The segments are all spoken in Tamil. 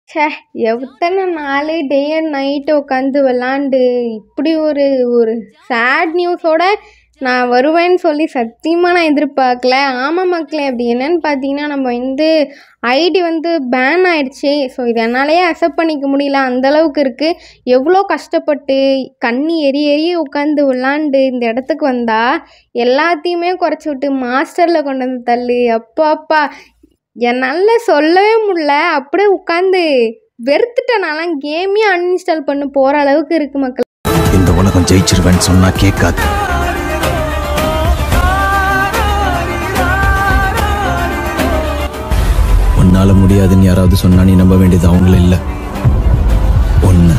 ச்சே எத்தனை நாள் டே அண்ட் நைட்டு உட்காந்து விளாண்டு இப்படி ஒரு ஒரு சேட் நியூஸோட நான் வருவேன்னு சொல்லி சத்தியமாக நான் எதிர்பார்க்கல ஆமாம் மக்களே அப்படி என்னன்னு பார்த்தீங்கன்னா நம்ம வந்து ஐடி வந்து பேன் ஆயிடுச்சு ஸோ இது என்னாலேயே அக்செப்ட் பண்ணிக்க முடியல அந்த அளவுக்கு இருக்குது எவ்வளோ கஷ்டப்பட்டு கண்ணி எரி எரி உட்காந்து விளாண்டு இந்த இடத்துக்கு வந்தா எல்லாத்தையுமே குறைச்சி விட்டு மாஸ்டரில் கொண்டு வந்து தள்ளு அப்பா அப்பா என்னால் சொல்லவே முடியல அப்படியே உட்காந்து வெறுத்துட்டேன் நான்லாம் கேமே அன்இன்ஸ்டால் பண்ண போகிற அளவுக்கு இருக்குது மக்கள் இந்த உலகம் ஜெயிச்சிருவேன்னு சொன்னா கேட்காது உன்னால முடியாதுன்னு யாராவது சொன்னா நீ நம்ப வேண்டியது அவங்கள இல்ல ஒண்ணு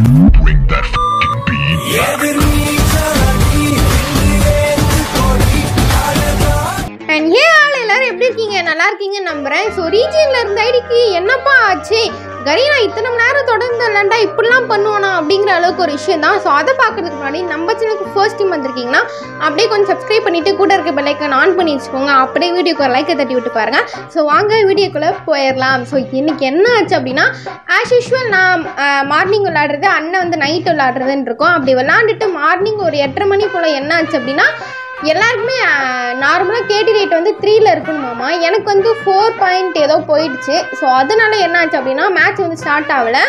அண்ட் ஏ ஆள் எல்லாரும் எப்படி இருக்கீங்க நல்லா இருக்கீங்கன்னு நம்புறேன் ஸோ ரீஜியன்ல இருந்த ஐடிக்கு என்னப்பா ஆச்சு கரீனா இத்தனை மணி நேரம் தொடர்ந்து இல்லைண்டா இப்படிலாம் பண்ணுவானா அப்படிங்கிற அளவுக்கு ஒரு விஷயம் தான் ஸோ அதை பார்க்கறதுக்கு முன்னாடி நம்ம சேனலுக்கு ஃபர்ஸ்ட் டைம் வந்திருக்கீங்கன்னா அப்படியே கொஞ்சம் சப்ஸ்கிரைப் பண்ணிட்டு கூட இருக்க பெல்லைக்கன் ஆன் பண்ணி வச்சுக்கோங்க அப்படியே வீடியோக்கு ஒரு லைக்கை தட்டி விட்டு பாருங்க ஸோ வாங்க வீடியோக்குள்ளே போயிடலாம் ஸோ இன்னைக்கு என்ன ஆச்சு அப்படின்னா ஆஸ் யூஷுவல் நான் மார்னிங் விளாடுறது அண்ணன் வந்து நைட் விளாடுறதுன்னு இருக்கோம் அப்படி விளாண்டுட்டு மார்னிங் ஒரு எட்டரை மணி போல் என்ன ஆச்சு அப்படின்னா எல்லாருக்குமே நார்மலாக கேடி ரேட் வந்து த்ரீல இருக்கணுமாமா எனக்கு வந்து ஃபோர் பாயிண்ட் ஏதோ போயிடுச்சு ஸோ அதனால என்ன ஆச்சு அப்படின்னா மேட்ச் வந்து ஸ்டார்ட் ஆகலை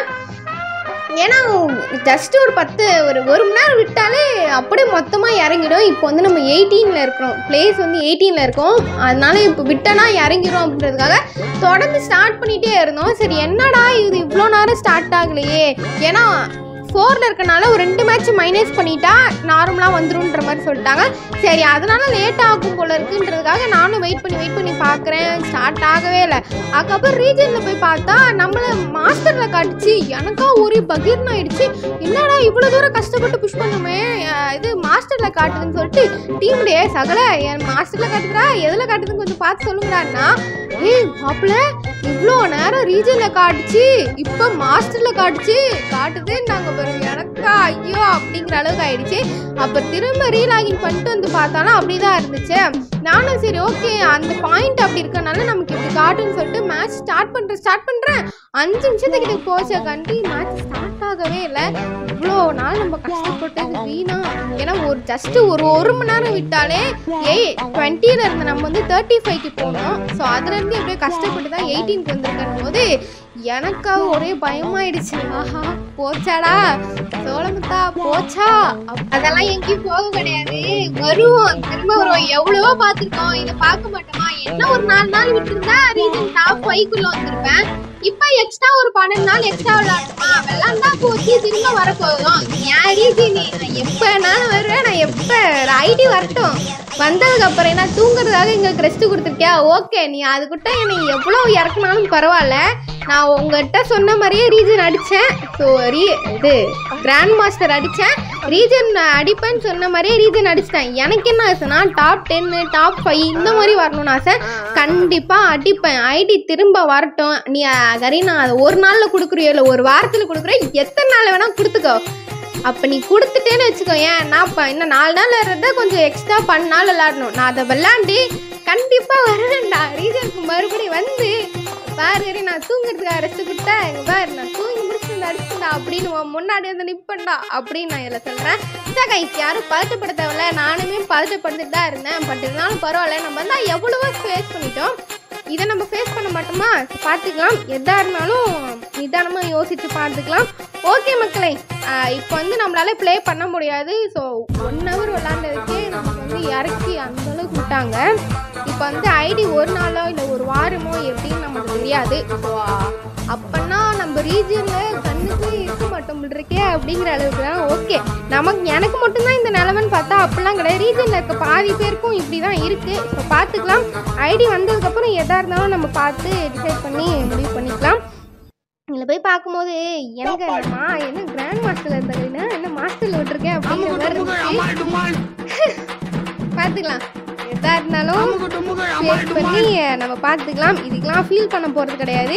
ஏன்னா ஜஸ்ட் ஒரு பத்து ஒரு ஒரு மணி நேரம் விட்டாலே அப்படியே மொத்தமாக இறங்கிடும் இப்போ வந்து நம்ம எயிட்டீனில் இருக்கிறோம் பிளேஸ் வந்து எயிட்டீனில் இருக்கோம் அதனால இப்போ விட்டனா இறங்கிடும் அப்படின்றதுக்காக தொடர்ந்து ஸ்டார்ட் பண்ணிகிட்டே இருந்தோம் சரி என்னடா இது இவ்வளோ நேரம் ஸ்டார்ட் ஆகலையே ஏன்னா ஃபோரில் இருக்கனால ஒரு ரெண்டு மேட்ச் மைனஸ் பண்ணிட்டா நார்மலாக வந்துருன்ற மாதிரி சொல்லிட்டாங்க சரி அதனால லேட் ஆகும் போல இருக்குன்றதுக்காக நானும் வெயிட் பண்ணி வெயிட் பண்ணி பார்க்குறேன் ஸ்டார்ட் ஆகவே இல்லை அதுக்கப்புறம் ரீஜனில் போய் பார்த்தா நம்மளை மாஸ்டரில் காட்டுச்சு எனக்கா ஒரே பகீர்னு ஆயிடுச்சு என்னடா இவ்வளோ தூரம் கஷ்டப்பட்டு புஷ் பண்ணுமே அஹ் இது மாஸ்டரில் காட்டுதுன்னு சொல்லிட்டு டீம்லேயே சகல என் மாஸ்டரில் காட்டுதுடா எதில் காட்டுதுன்னு கொஞ்சம் பார்த்து சொல்லுங்கடான்னா ஏய் மாப்பிள்ள இவ்வளோ நேரம் ரீஜனில் காட்டுச்சு இப்போ மாஸ்டரில் காட்டுச்சு காட்டுது நாங்கள் வரும் எனக்கா ஐயோ அப்படிங்கிற அளவுக்கு ஆயிடுச்சு அப்போ திரும்ப ரீலாகின் பண்ணிட்டு வந்து பார்த்தாலும் அப்படி தான் இருந்துச்சு நானும் சரி ஓகே அந்த பாயிண்ட் அப்படி இருக்கனால நமக்கு இப்படி காட்டுன்னு சொல்லிட்டு மேட்ச் ஸ்டார்ட் பண்ணுறேன் ஸ்டார்ட் பண்ணுறேன் அஞ்சு நிமிஷத்துக்கிட்ட போச்ச கண்டி மேட்ச் ஸ்டார்ட் ஆகவே இல்லை இவ்வளோ நாள் நம்ம கஷ்டப்பட்டது வீணா ஏன்னா ஒரு ஜஸ்ட் ஒரு ஒரு மணி நேரம் விட்டாலே ஏய் டுவெண்ட்டியில் இருந்த நம்ம வந்து தேர்ட்டி ஃபைவ்க்கு போனோம் ஸோ அதுலேருந்து எப்படியோ கஷ்டப்பட்டு தான் எயிட்டீனுக்கு வந்திருக்கணும் போது எனக்கா ஒரே பயமாயிடுச்சு ஆஹா போச்சாடா சோழமுத்தா போச்சா அப்~ அதெல்லாம் எங்கேயும் போக கிடையாது வருவோம் திரும்ப வருவோம் எவ்வளவோ பார்த்துருக்கோம் இதை பார்க்க மாட்டோமா என்ன ஒரு நாலு நாள் விட்டுருந்தா ரீசன் டாப் ஃபைவ்க்குள்ள வந்திருப்பேன் இப்போ எக்ஸ்ட்ரா ஒரு பன்னெண்டு நாள் எக்ஸ்ட்ரா விளாடுமா விளாண்டா போச்சு திரும்ப வரப்போதும் என் ரீசன் நான் எப்போ வேணாலும் வருவேன் நான் எப்போ ஐடி வரட்டும் வந்ததுக்கு அப்புறம் என்ன தூங்குறதுக்காக எங்களுக்கு ரெஸ்ட் கொடுத்துருக்கியா ஓகே நீ அதுக்கிட்ட என்னை எவ்வளோ இறக்குனாலும் பரவாயில்ல நான் உங்ககிட்ட சொன்ன மாதிரியே ரீஜன் அடித்தேன் ஸோ ரீ இது கிராண்ட் மாஸ்டர் அடித்தேன் ரீஜன் அடிப்பேன்னு சொன்ன மாதிரியே ரீஜன் அடிச்சிட்டேன் எனக்கு என்ன ஆசைனா டாப் டென்னு டாப் ஃபைவ் இந்த மாதிரி வரணும்னு ஆசை கண்டிப்பாக அடிப்பேன் ஐடி திரும்ப வரட்டும் நீ அஹ், கரீனா அதை ஒரு நாளில் கொடுக்குறியோ இல்லை ஒரு வாரத்தில் கொடுக்குற எத்தனை நாள் வேணால் கொடுத்துக்கோ அப்போ நீ கொடுத்துட்டேன்னு வச்சுக்கோ ஏன் நான் இப்போ இன்னும் நாலு நாள் வர்றத கொஞ்சம் எக்ஸ்ட்ரா பண்ண நாள் விளாடணும் நான் அதை விளாண்டு கண்டிப்பாக வருவேன்டா ரீசனுக்கு மறுபடியும் வந்து பாரு இரு, நான் தூங்குறதுக்காக ரெஸ்ட் கொடுத்தா இங்கே பாரு நான் தூங்கி முடிச்சு அடிச்சுடா அப்படின்னு உன் முன்னாடி வந்து நிப்பண்டா அப்படின்னு நான் இதில் சொல்கிறேன் கைஸ் யாரும் பதட்டப்பட தேவையில்ல நானுமே பதட்டப்பட்டுட்டு தான் இருந்தேன் பட் இருந்தாலும் பரவாயில்ல நம்ம வந்து எவ்வளவோ ஃபேஸ் பண்ணிட்டோம் இதை நம்ம ஃபேஸ் பண்ண மாட்டோமா பார்த்துக்கலாம் எதா இருந்தாலும் நிதானமாக யோசித்து பார்த்துக்கலாம் ஓகே மக்களே ஆஹ் இப்போ வந்து நம்மளால ப்ளே பண்ண முடியாது ஸோ ஒன் ஹவர் விளாண்டதுக்கே நமக்கு வந்து இறக்கி அந்த அளவுக்கு விட்டாங்க இப்போ வந்து ஐடி ஒரு நாளோ இல்லை ஒரு வாரமோ எப்படின்னு நமக்கு தெரியாது ஸோ அப்போனா நம்ம ரீஜியனில் கண்ணுக்கு இருக்க மாட்டோம் இருக்கே அப்படிங்கிற அளவுக்கு தான் ஓகே நமக்கு எனக்கு மட்டும்தான் இந்த நிலமைன்னு பார்த்தா அப்படிலாம் கிடையாது ரீஜனில் இருக்க பாதி பேருக்கும் இப்படி தான் இருக்குது ஸோ பார்த்துக்கலாம் ஐடி வந்ததுக்கப்புறம் எதாக இருந்தாலும் நம்ம பார்த்து டிசைட் பண்ணி முடிவு பண்ணிக்கலாம் இதில் போய் பார்க்கும்போது எனக்கு என்னம்மா என்ன கிராண்ட் மாஸ்டர்ல இருந்தாங்கன்னா என்ன மாஸ்டர்ல விட்டுருக்கேன் அப்படிங்கிற மாதிரி இருந்துச்சு பார்த்துக்கலாம் எதா இருந்தாலும் ஃபேஸ் பண்ணி நம்ம பார்த்துக்கலாம் இதுக்கெல்லாம் ஃபீல் பண்ண போகிறது கிடையாது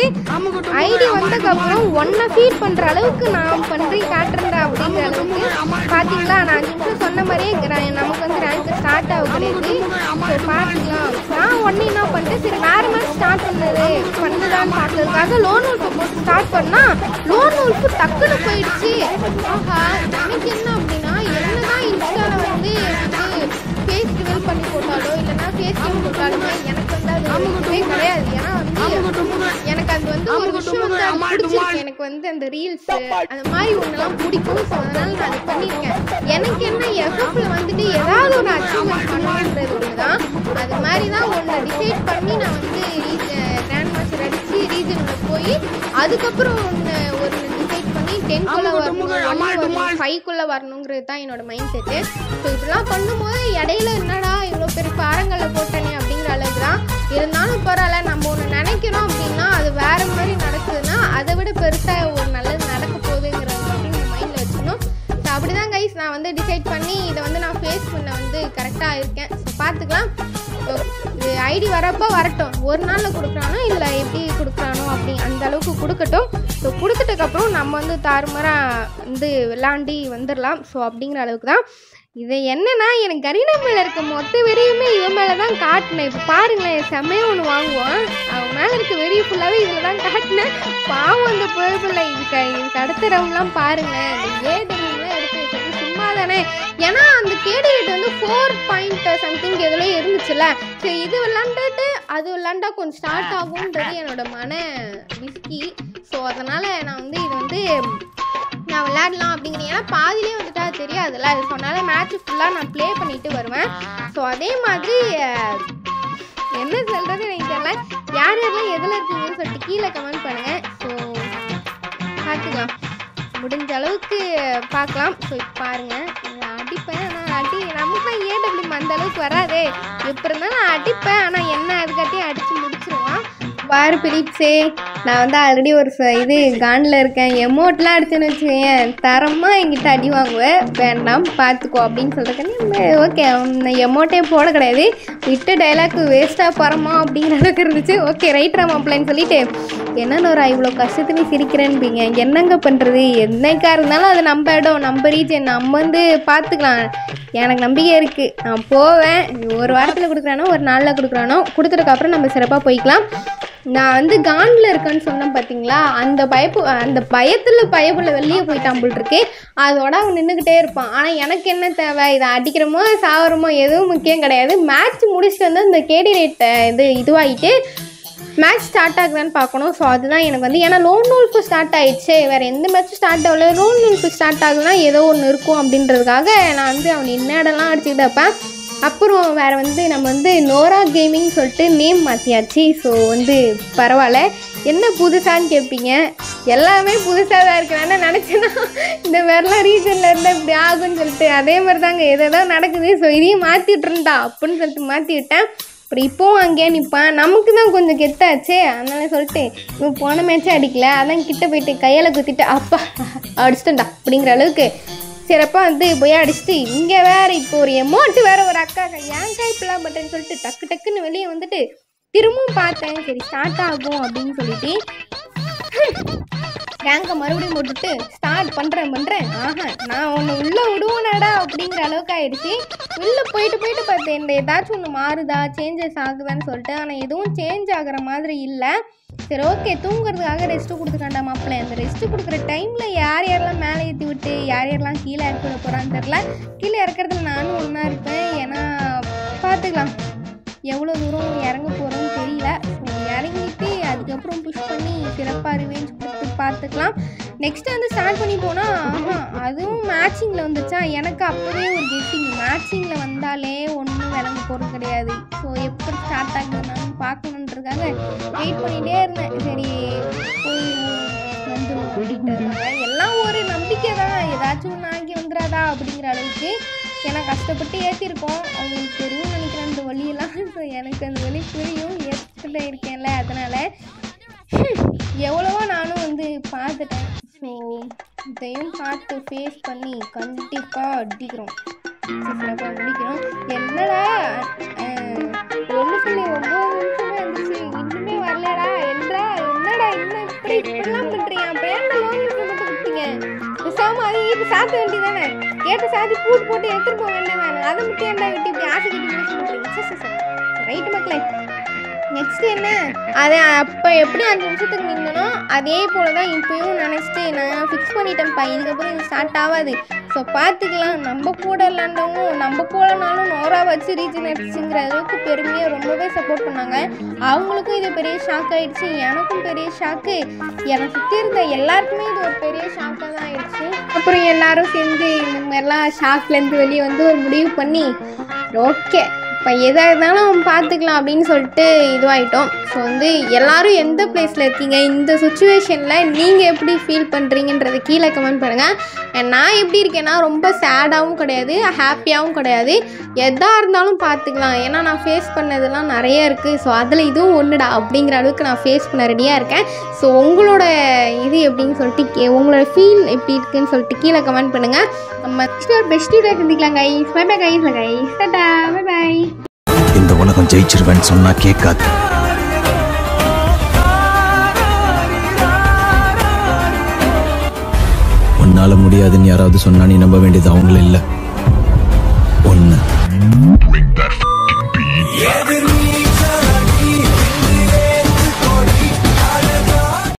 ஐடி வந்ததுக்கப்புறம் ஒன்றை ஃபீல் பண்ணுற அளவுக்கு நான் பண்ணுறேன் காட்டுறேன்டா அப்படிங்கிற அளவுக்கு பார்த்தீங்களா நான் அஞ்சு நிமிஷம் சொன்ன மாதிரியே gra- நமக்கு வந்து ரேங்க் ஸ்டார்ட் ஆக கிடையாது ஸோ பார்த்துக்கலாம் நான் ஒன்று என்ன பண்ணிட்டேன் சரி வேறு மாதிரி ஸ்டார்ட் பண்ணது பண்ணுதான்னு பார்க்கறதுக்காக லோன் ஒர்க்கை போட்டு ஸ்டார்ட் பண்ணால் ஹோப் டக்குன்னு போயிடுச்சு ஆஹா எனக்கு என்ன அப்படின்னா என்னதான் இன்ஸ்டால வந்து வந்து ஃபேஸ் ரிவீல் பண்ணி போட்டாலோ இல்லைன்னா ஃபேஸ் ரிவீல் போட்டாலுமே எனக்கு வந்து அது இதுவே கிடையாது ஏன்னா வந்து எனக்கு அது வந்து ஒரு விஷயம் வந்து அது பிடிச்சிருக்கு எனக்கு வந்து அந்த ரீல்ஸ் அந்த மாதிரி ஒன்றெல்லாம் பிடிக்கும் ஸோ அதனால நான் அது பண்ணியிருக்கேன் எனக்கு என்ன எஃப்எஃப்ல வந்துட்டு ஏதாவது ஒரு அச்சீவ்மெண்ட் பண்ணணுன்றது ஒன்று தான் அது மாதிரி தான் ஒன்று டிசைட் பண்ணி நான் வந்து கிராண்ட் மாஸ்டர் அடித்து ரீஜனில் போய் அதுக்கப்புறம் ஒன்று ஒரு டிசைட் பண்ணி டென்க்குள்ளே வரணும் ஒன் வரணும் ஃபைவ்க்குள்ளே வரணுங்கிறது தான் என்னோட மைண்ட் செட்டு ஸோ இதெல்லாம் பண்ணும்போது இடையில என்னடா இவ்வளோ பெரிய பாறங்களை போட்டனே அப்படிங்கிற அளவுக்கு தான் இருந்தாலும் பரவாயில்ல நம்ம ஒன்று நினைக்கிறோம் அப்படின்னா அது வேற மாதிரி நடக்குதுன்னா அதை விட பெருசாக ஒரு நல்லது நடக்க போகுதுங்கிறத மட்டும் நம்ம மைண்டில் வச்சுக்கணும் ஸோ அப்படி தான் கைஸ் நான் வந்து டிசைட் பண்ணி இதை வந்து நான் ஃபேஸ் பண்ண வந்து கரெக்டாக இருக்கேன் ஸோ பார்த்துக்கலாம் So, இது ஐடி வரப்போ வரட்டும் ஒரு நாளில் கொடுக்குறானோ இல்லை எப்படி கொடுக்குறானோ அப்படி அந்த அளவுக்கு கொடுக்கட்டும் ஸோ கொடுத்துட்டக்கப்புறம் நம்ம வந்து தாறுமாறாக வந்து விளாண்டி வந்துடலாம் ஸோ அப்படிங்கிற அளவுக்கு தான் இது என்னன்னா எனக்கு கரீனா மேலே இருக்க மொத்த வெறியுமே இவன் மேலே தான் காட்டினேன் இப்போ பாருங்களேன் செம்மையாக ஒன்று வாங்குவான் அவன் மேலே இருக்க வெறி ஃபுல்லாகவே இதில் தான் காட்டினேன் பாவம் அந்த பொழுதுல இதுக்கு இதுக்கு அடுத்த ரவுண்ட்லாம் பாருங்களேன் இந்த ஏடபிள்யூலாம் எடுத்து வச்சது சும்மா தானே ஏன்னா அந்த கேடி ரேட் வந்து ஃபோர் பாயிண்ட் சம்திங் எதுல இருந்துச்சுல்ல சரி இது விளாண்டுட்டு அது விளாண்டா கொஞ்சம் ஸ்டார்ட் ஆகும்ன்றது என்னோட மன விஸ்கி ஸோ அதனால் நான் வந்து இது வந்து நான் விளையாடலாம் அப்படிங்கிறீங்க ஏன்னா பாதிலே வந்துட்டா தெரியாதுல்ல ஸோ அதனால் மேட்ச் ஃபுல்லாக நான் ப்ளே பண்ணிட்டு வருவேன் ஸோ அதே மாதிரி அஹ், என்ன சொல்கிறது எனக்கு தெரியல யார் யாரெல்லாம் எதில் இருக்கீங்கன்னு சொல்லிட்டு கீழே கமெண்ட் பண்ணுங்கள் ஸோ பார்த்துக்கலாம் முடிஞ்ச அளவுக்கு பார்க்கலாம் ஸோ இப்போ பாருங்கள் நான் அடிப்பேன் ஆனால் அடி நமக்கு தான் ஏடபிள்யூ அந்த அளவுக்கு வராதே எப்படி இருந்தாலும் நான் அடிப்பேன் ஆனால் என்ன அதுக்காட்டியும் அடித்து முடிச்சிருவான் பாரு பிலிப்ஸே நான் வந்து ஆல்ரெடி ஒரு ச- இது காண்டில் இருக்கேன் எமௌண்ட்லாம் அடிச்சேன்னு வச்சுக்கோயேன் தரமாக என்கிட்ட அடி வாங்குவேன் வேண்டாம் பார்த்துக்கோ அப்படின்னு சொல்கிறேன் ஓகே எமௌண்ட்டே போட கிடையாது விட்டு டைலாக் வேஸ்ட்டாக போகிறோமா அப்படிங்கிற அளவுக்கு இருந்துச்சு ஓகே ரைட் ராமாப்லன்னு சொல்லிட்டு என்னன்னு ஒரு இவ்வளோ கஷ்டத்துலேயும் சிரிக்கிறேன்பீங்க என்னங்க பண்ணுறது என்னைக்கா இருந்தாலும் அது நம்ம இடம் நம்ம ரீஜன் நம்ம வந்து பார்த்துக்கலாம் எனக்கு நம்பிக்கை இருக்குது நான் போவேன் ஒரு வாரத்தில் கொடுக்குறானோ ஒரு நாளில் கொடுக்குறானோ கொடுத்ததுக்கப்புறம் நம்ம சிறப்பாக போய்க்கலாம் நான் வந்து காண்டில் இருக்கேன்னு சொன்னேன் பார்த்தீங்களா அந்த பயப்பு அந்த பயத்தில் பயப்புல வெளியே போயிட்டான் போல் இருக்கு அதோட அவன் நின்றுக்கிட்டே இருப்பான் ஆனால் எனக்கு என்ன தேவை இதை அடிக்கிறோமோ சாவரமோ எதுவும் முக்கியம் கிடையாது மேட்ச் முடிச்சுட்டு வந்து அந்த கேடி ரேட்டை இது இதுவாகிட்டு மேட்ச் ஸ்டார்ட் ஆகுதான்னு பார்க்கணும் ஸோ அதுதான் எனக்கு வந்து ஏன்னா லோன் நூல்ஃபு ஸ்டார்ட் ஆயிடுச்சு வேறு எந்த மேட்ச்சும் ஸ்டார்ட் ஆகல லோன் நூல்ஃபு ஸ்டார்ட் ஆகுதுன்னா ஏதோ ஒன்று இருக்கும் அப்படின்றதுக்காக நான் வந்து அவன் என்னடெல்லாம் அடிச்சுக்கிட்டு இருப்பேன் அப்புறம் வேறு வந்து நம்ம வந்து நோரா கேமிங் சொல்லிட்டு நேம் மாற்றியாச்சு ஸோ வந்து பரவாயில்ல என்ன புதுசான்னு கேட்பீங்க எல்லாமே புதுசாக தான் இருக்கு நான் என்ன நினச்சேன்னா இந்த மாதிரிலாம் ரீஜனில் இருந்தால் இப்படி ஆகும்னு சொல்லிட்டு அதே மாதிரி தாங்க எதோ நடக்குது ஸோ இதையும் மாற்றி விட்ருந்தா அப்படின்னு சொல்லிட்டு மாற்றி விட்டேன் அப்புறம் இப்போவும் அங்கேயே நிற்பான் நமக்கு தான் கொஞ்சம் கெத்தாச்சே அதனால சொல்லிட்டு இவன் போன மேட்ச்சே அடிக்கல அதான் கிட்ட போயிட்டு கையால் குத்திட்டு அப்பா அடிச்சிட்டேன்டா அப்படிங்கிற அளவுக்கு சிறப்பாக வந்து போய் அடிச்சுட்டு இங்கே வேற இப்போ ஒரு எமௌண்ட் வேற ஒரு அக்கா ஏன்க்கா இப்படிலாம் பண்ணுறேன்னு சொல்லிட்டு டக்கு டக்குன்னு வெளியே வந்துட்டு திரும்பவும் பார்த்தேன் சரி ஸ்டார்ட் ஆகும் அப்படின்னு சொல்லிட்டு ரேங்கை மறுபடியும் போட்டுட்டு ஸ்டார்ட் பண்ணுறேன் பண்ணுறேன் ஆஹா நான் ஒன்று உள்ளே விடுவோனடா அப்படிங்கிற அளவுக்கு ஆயிடுச்சு வெளில போயிட்டு போயிட்டு பார்த்தேன் இந்த ஏதாச்சும் ஒன்று மாறுதா சேஞ்சஸ் ஆகுதான்னு சொல்லிட்டு ஆனால் எதுவும் சேஞ்ச் ஆகுற மாதிரி இல்லை சரி ஓகே தூங்குறதுக்காக ரெஸ்ட்டு கொடுத்துட்டாண்டா மாப்பிள்ளை அந்த ரெஸ்ட்டு கொடுக்குற டைமில் யார் யாரெல்லாம் மேலே ஏற்றி விட்டு யார் யாரெல்லாம் கீழே இறக்கி விட போகிறான்னு தெரில கீழே இறக்குறதுல நானும் ஒன்றா இருப்பேன் ஏன்னா பார்த்துக்கலாம் எவ்வளோ தூரம் இறங்க போகிறோம்னு தெரியல ஸோ இறங்கிட்டு அதுக்கப்புறம் புஷ் பண்ணி சிறப்பாக ரிவேஞ்ச் கொடுத்து பார்த்துக்கலாம் நெக்ஸ்ட் வந்து ஸ்டார்ட் பண்ணி போனால் ஆஹா அதுவும் மேட்சிங்கில் வந்துச்சா எனக்கு அப்போவே ஒரு கெஸ்டிங் மேட்சிங்கில் வந்தாலே ஒன்றும் விளங்க போகிறது கிடையாது ஸோ எப்படி ஸ்டார்ட் ஆகுதுன்னு பார்க்கணுன்றதுக்காக வெயிட் பண்ணிகிட்டே இருந்தேன் சரி போய் வந்துடும் அப்படின்றதுனால எல்லாம் ஒரு நம்பிக்கை தான் ஏதாச்சும் ஒன்று ஆகி வந்துடாதா அப்படிங்கிற அளவுக்கு ஏன்னா கஷ்டப்பட்டு ஏற்றிருக்கோம் அவங்களுக்கு தெரியும் நினைக்கிறேன் அந்த வழியெல்லாம் ஸோ எனக்கு அந்த வழி புரியும் ஏற்றுட்டு இருக்கேன்ல அதனால் எவ்வளவோ நானும் வந்து பார்த்துட்டேன் ஸோ இதையும் பார்த்து ஃபேஸ் பண்ணி கண்டிப்பாக அடிக்கிறோம் சிறப்பாக முடிக்கிறோம் என்னடா ஒன்று புள்ளி ஒம்பது நிமிஷமே இருந்துச்சு இன்னுமே வரலடா என்றா என்னடா இன்னும் இப்படி இப்படிலாம் பண்ணுறீங்க அப்போ ஏன் லோன் மட்டும் கொடுத்தீங்க பேசாம அது இப்போ சாத்த வேண்டியதானே கேட்டு சாத்தி பூட்டு போட்டு எடுத்துட்டு போக வேண்டியதானே அதை மட்டும் ஏன்டா விட்டு இப்படி ஆசை கட்டி முடிச்சு பண்ணுறீங்க சரி சரி சரி ரைட்டு மக்களே நெக்ஸ்ட் என்ன அதை அப்போ எப்படி அஞ்சு நிமிஷத்துக்கு நின்னனோ அதே போல தான் இப்பயும் நினச்சிட்டு நான் ஃபிக்ஸ் பண்ணிட்டேன்ப்பா இதுக்கப்புறம் இது ஸ்டார்ட் ஆகாது ஸோ பார்த்துக்கலாம் நம்ம கூட இல்லாண்டவங்க நம்ம போலனாலும் நோரா வச்சு ரீச் நடிச்சுங்கிற அளவுக்கு பெருமையாக ரொம்பவே சப்போர்ட் பண்ணாங்க அவங்களுக்கும் இது பெரிய ஷாக் ஆயிடுச்சு எனக்கும் பெரிய ஷாக்கு என்னை சுற்றி இருந்த எல்லாருக்குமே இது ஒரு பெரிய ஷாக்காக தான் ஆயிடுச்சு அப்புறம் எல்லாரும் சேர்ந்து இந்த மாதிரிலாம் ஷாக்லேருந்து வெளியே வந்து ஒரு முடிவு பண்ணி ஓகே இப்போ எதாக இருந்தாலும் பார்த்துக்கலாம் அப்படின்னு சொல்லிட்டு இதுவாயிட்டோம் ஸோ வந்து எல்லாரும் எந்த பிளேஸில் இருக்கீங்க இந்த சுச்சுவேஷனில் நீங்கள் எப்படி ஃபீல் பண்ணுறீங்கன்றதை கீழே கமெண்ட் பண்ணுங்கள் And நான் எப்படி இருக்கேன்னா ரொம்ப சேடாகவும் கிடையாது ஹாப்பியாகவும் கிடையாது எதாக இருந்தாலும் பார்த்துக்கலாம் ஏன்னா நான் ஃபேஸ் பண்ணதெல்லாம் நிறைய இருக்குது ஸோ அதில் இதுவும் ஒன்றுடா அப்படிங்கிற அளவுக்கு நான் ஃபேஸ் பண்ண ரெடியாக இருக்கேன் ஸோ உங்களோட இது எப்படின்னு சொல்லிட்டு கே- உங்களோட ஃபீல் எப்படி இருக்குன்னு சொல்லிட்டு கீழே கமெண்ட் பண்ணுங்கள் நம்ம நெக்ஸ்ட் ஒரு பெஸ்ட் வீடியோ சந்திக்கலாம் guys bye bye guys guys டாடா பை பை இந்த உலகம் ஜெயிச்சிருவேன்னு சொன்னா கேட்காது உன்னால முடியாதுன்னு யாராவது சொன்னா நீ நம்ப வேண்டியது அவங்கள இல்ல